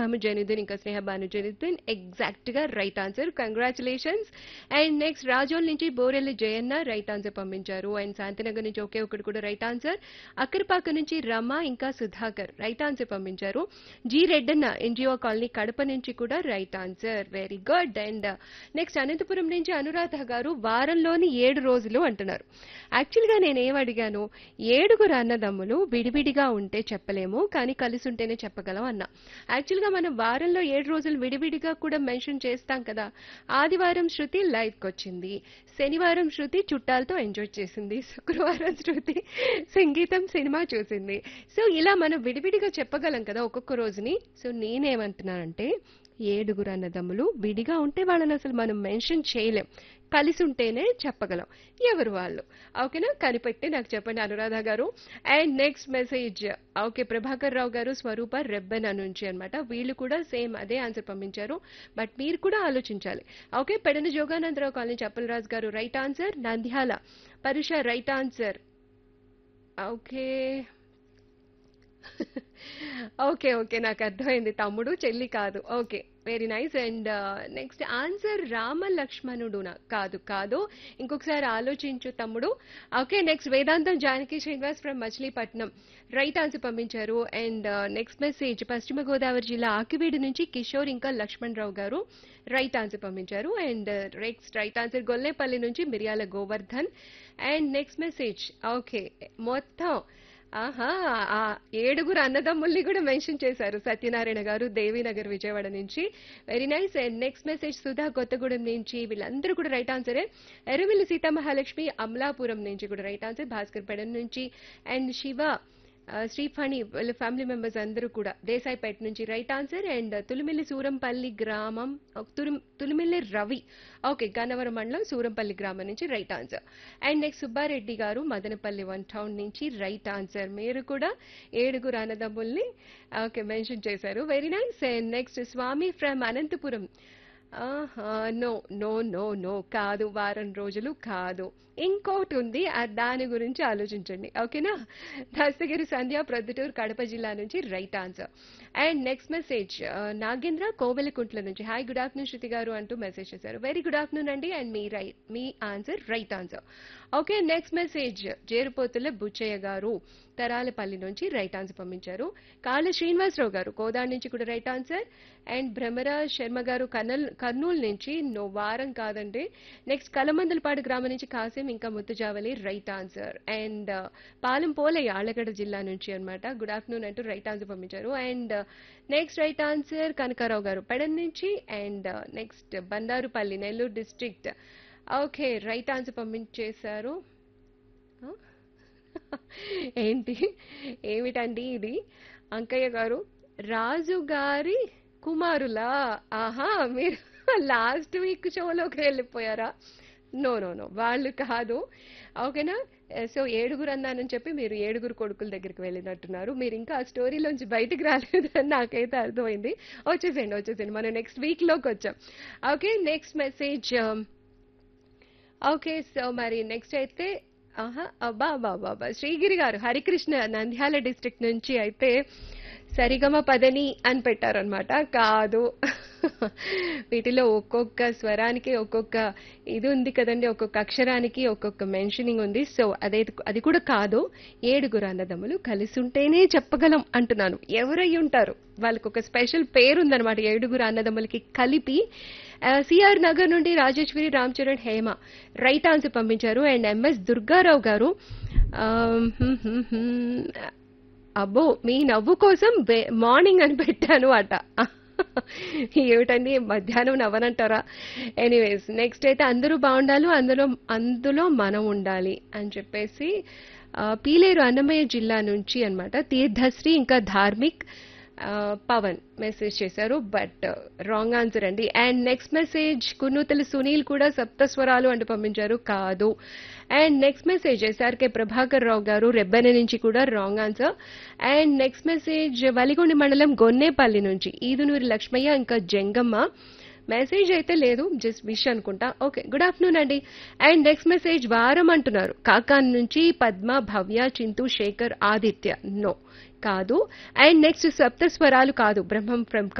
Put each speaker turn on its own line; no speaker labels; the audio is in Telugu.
మహమ్మద్ జైనుద్దీన్ ఇంకా స్నేహ బాను జైనుద్దీన్ ఎగ్జాక్ట్ గా right answer congratulations and next Rajol నుంచి బోరెల్లి జయన్న రైట్ ఆన్సర్ పంపించారు అండ్ శాంతినగర్ నుంచి ఒకే ఒకటి కూడా రైట్ ఆన్సర్ అక్కరపాక నుంచి రమ ఇంకా సుధాకర్ రైట్ ఆన్సర్ పంపించారు G Reddanna NGO colony Kadapa నుంచి కూడా right answer very good and next Anantapuram నుంచి అనురాధ గారు వారంలోని ఏడు రోజులు అంటున్నారు యాక్చువల్గా నేను ఏం అడిగాను ఏడుగురు అన్నదమ్ములు విడివిడిగా ఉంటే చెప్పలేము కానీ కలిసి ఉంటేనే చెప్పగలం అన్నా యాక్చువల్గా మనం వారంలో ఏడు రోజులు విడివిడిగా కూడా మెన్షన్ చేస్తాం కదా ఆదివారం శృతి లైవ్కి వచ్చింది శనివారం శృతి చుట్టాలతో ఎంజాయ్ చేసింది శుక్రవారం శృతి సంగీతం సినిమా చూసింది సో ఇలా మనం విడివిడిగా చెప్పగలం కదా ఒక్కొక్క రోజుని సో నేనేమంటున్నానంటే ఏడుగురు అన్నదమ్ములు విడిగా ఉంటే వాళ్ళని అసలు మనం మెన్షన్ చేయలేం కలిసి ఉంటేనే చెప్పగలం ఎవరు వాళ్ళు ఓకేనా కనిపెట్టి నాకు చెప్పండి Anuradha garu and next message okay Prabhakar Rao garu Swarupa Rebbena నుంచి అన్నమాట వీళ్ళు కూడా సేమ్ అదే ఆన్సర్ పంపించారు బట్ మీరు కూడా ఆలోచించాలి okay Pedana Joganandarao colony Chappalaraju garu right answer Nandyala Parusha right answer okay okay okay నాకు అర్థమైంది తమ్ముడు చెల్లి కాదు okay very nice and next answer Rama లక్ష్మణుడునా కాదు కాదు ఇంకొకసారి ఆలోచించు తమ్ముడు okay next Vedantam Janaki Srinivas from Machilipatnam right answer పంపించారు అండ్ నెక్స్ట్ మెసేజ్ పశ్చిమ గోదావరి జిల్లా ఆకివీడు నుంచి కిషోర్ ఇంకా లక్ష్మణ్ రావు గారు రైట్ ఆన్సర్ పంపించారు and next right answer Gollepalli నుంచి Miriyala Govardhan and next message okay మొత్తం ఆహా ఆ ఏడుగురు అన్నదమ్ముల్ని కూడా మెన్షన్ చేశారు సత్యనారాయణ గారు దేవీనగర్ విజయవాడ నుంచి very nice and next message Sudha Kothagudem నుంచి వీళ్ళందరూ కూడా రైట్ ఆన్సరే ఎరుమిల్లి సీతామహాలక్ష్మి అమలాపురం నుంచి కూడా రైట్ ఆన్సర్ భాస్కర్ పెడన్ నుంచి అండ్ శివ ఆ, శ్రీఫణి వాళ్ళ ఫ్యామిలీ మెంబర్స్ అందరూ కూడా దేశాయిపేట నుంచి right answer and Tulimilli Surampalli గ్రామం ఒక తురు- తులిమిల్లి రవి ఓకే గన్నవరం మండలం సూరంపల్లి గ్రామం నుంచి right answer and next Subbareddy garu Madanapalli one town నుంచి రైట్ ఆన్సర్ మీరు కూడా ఏడుగురు అన్నదమ్ముల్ని ఓకే మెన్షన్ చేశారు very nice and next Swami from Anantapuram no no no no కాదు వారం రోజులు కాదు ఇంకోటి ఉంది ఆ దాని గురించి ఆలోచించండి ఓకేనా దస్తగిరి సంధ్య ప్రొద్దుటూరు కడప జిల్లా నుంచి right answer and next message Nagendra Kovelakuntla నుంచి hi good afternoon Shruti garu అంటూ మెసేజ్ చేశారు వెరీ గుడ్ ఆఫ్టర్నూన్ అండి అండ్ మీ రై మీ answer right answer okay next message Jerupothula Buchchaiah garu Tarlapalli నుంచి రైట్ ఆన్సర్ పంపించారు కాళ్ళ శ్రీనివాసరావు గారు కోదాడ్ నుంచి కూడా right answer and Bhramara Sharma garu Kurnool Kurnool నుంచి నో వారం కాదండి నెక్స్ట్ కలమందలపాడు గ్రామం నుంచి కాసిం ఇంకా Muthujavali right answer and Palem Polaiah Allagadda జిల్లా నుంచి అన్నమాట గుడ్ ఆఫ్టర్నూన్ అంటూ రైట్ ఆన్సర్ పంపించారు and next right answer Kanakarao garu Pedana నుంచి and next Bandarupalli Nellore district okay right answer పంపించేశారు ఆ? ఏంటి ఏమిటండి ఇది అంకయ్య గారు రాజు గారి కుమారులా ఆహా మీరు లాస్ట్ వీక్ షోలోకి వెళ్ళిపోయారా నో నో నో వాళ్ళు కాదు ఓకేనా సో ఏడుగురు అన్నానని చెప్పి మీరు ఏడుగురు కొడుకుల దగ్గరికి వెళ్ళినట్టున్నారు మీరు ఇంకా ఆ స్టోరీలోంచి బయటికి రాలేదని నాకైతే అర్థమైంది వచ్చేసేయండి వచ్చేసేయండి మనం నెక్స్ట్ వీక్లోకి వచ్చాం okay next message okay so మరి నెక్స్ట్ అయితే ఆహా అబ్బా అబ్బా అబ్బా అబ్బా శ్రీగిరి గారు హరికృష్ణ నంద్యాల డిస్ట్రిక్ట్ నుంచి అయితే సరిగమ పదని అని పెట్టారనమాట కాదు వీటిలో ఒక్కొక్క స్వరానికి ఒక్కొక్క ఇది ఉంది కదండి ఒక్కొక్క అక్షరానికి ఒక్కొక్క మెన్షనింగ్ ఉంది సో అదే అది కూడా కాదు ఏడుగురు అన్నదమ్ములు కలిసి ఉంటేనే చెప్పగలం అంటున్నాను ఎవరై ఉంటారు వాళ్ళకి ఒక స్పెషల్ పేరు ఉందన్నమాట ఏడుగురు అన్నదమ్ములకి కలిపి సిఆర్ నగర్ నుండి రాజేశ్వరి రామ్ చరణ్ హేమ రైట్ ఆన్సర్ పంపించారు అండ్ ఎంఎస్ దుర్గారావు గారు ఆమ్, హ్మ్, హ్మ్, హ్మ్. అబ్బో మీ నవ్వు కోసం బే- మార్నింగ్ అని పెట్టాను అట ఏమిటండి మధ్యాహ్నం నవ్వనంటారా ఎనీవేస్ నెక్స్ట్ అయితే అందరూ బాగుండాలి అందులో అందులో మనం ఉండాలి అని చెప్పేసి ఆ, పీలేరు అన్నమయ్య జిల్లా నుంచి అన్నమాట తీర్థశ్రీ ఇంకా ధార్మిక్ ఆ, పవన్ మెసేజ్ చేశారు బట్ రాంగ్ ఆన్సర్ అండి and next message Kunnuthala Sunil కూడా సప్తస్వరాలు అంటూ పంపించారు కాదు and next message SRK Prabhakar Rao garu Rebbena నుంచి కూడా wrong answer and next message Valigonda మండలం గొన్నేపల్లి నుంచి ఈదునూరి లక్ష్మయ్య ఇంకా జంగమ్మ మెసేజ్ అయితే లేదు జస్ట్ విష్ అనుకుంటా ఓకే గుడ్ ఆఫ్టర్నూన్ అండి అండ్ నెక్స్ట్ మెసేజ్ వారం అంటున్నారు కాకాన్ నుంచి పద్మ భవ్య చింతు శేఖర్ ఆదిత్య నో కాదు అండ్ నెక్స్ట్ సప్త స్వరాలు కాదు బ్రహ్మం ఫ్రమ్